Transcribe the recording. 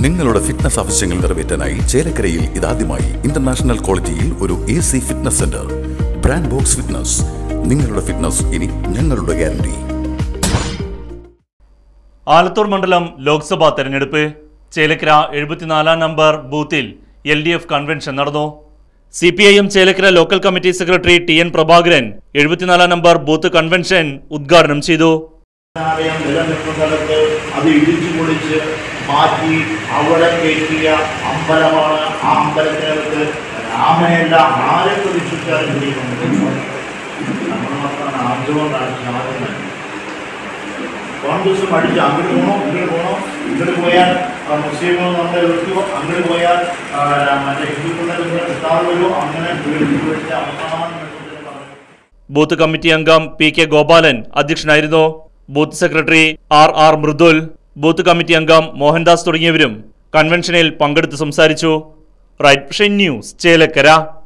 നിങ്ങളുടെ ഫിറ്റ്നസ് ആവശ്യങ്ങൾ നിറവേറ്റാനായി ചേലക്കരയിൽ ഇതാദ്യമായി ഇന്റർനാഷണൽ ക്വാളിറ്റിയിൽ ഒരു A C fitness centre brand box fitness നിങ്ങളുടെ ഫിറ്റ്നസ് ഇനി ഞങ്ങളുടെ ഗ്യാരണ്ടി ആലത്തൂർ മണ്ഡലം ലോക്സഭാ തെരഞ്ഞെടുപ്പ് ചേലക്കര എഴുപത്തിനാലാം നമ്പർ ബൂത്തിൽ എൽ ഡി എഫ് കൺവെൻഷൻ നടന്നു C P I M Chelakkara local committee secretary T N Prabhakaran എഴുപത്തിനാലാം നമ്പർ ബൂത്ത് കൺവെൻഷൻ ഉദ്ഘാടനം ചെയ്തു ആലയം നിലനിൽക്കുന്നിടത്ത് അത് ഇടിച്ചു പൊളിച്ച് മാറ്റി അവിടെ കയറ്റിയ അമ്പലമാണ് ആ അമ്പലത്തിനകത്ത് രാമനെയല്ല ആരെ പ്രതിഷ്ഠിച്ചാലും ചെയ്യുന്നുണ്ട് നമ്മൾ മാത്രമാണ് ആദ്യകൊണ്ടാണ് സാധനം കോൺഗ്രസ് പഠിച്ച് അങ്ങോട്ട് പോകണോ ഇങ്ങോട്ട് പോകണോ ഇങ്ങോട്ട് പോയാൽ ആ, മുസ്ലിങ്ങൾ നമ്മളെ എതിർക്കുമോ അങ്ങോട്ട് പോയാൽ ആ, മറ്റേ ഹിന്ദുക്കളുടെ ഇവിടെ കിട്ടാതെ വരുമോ അങ്ങനെ വീഴ്ച വീഴ്ച അവസാനം എന്നൊക്കെ പറഞ്ഞു ബൂത്ത് കമ്മിറ്റി അംഗം പി കെ ഗോപാലൻ അധ്യക്ഷനായിരുന്നു booth secretary R R Mridul booth committee അംഗം മോഹൻദാസ് തുടങ്ങിയവരും കൺവെൻഷനിൽ പങ്കെടുത്ത് സംസാരിച്ചു റൈറ്റ് വിഷൻ ന്യൂസ് ചേലക്കര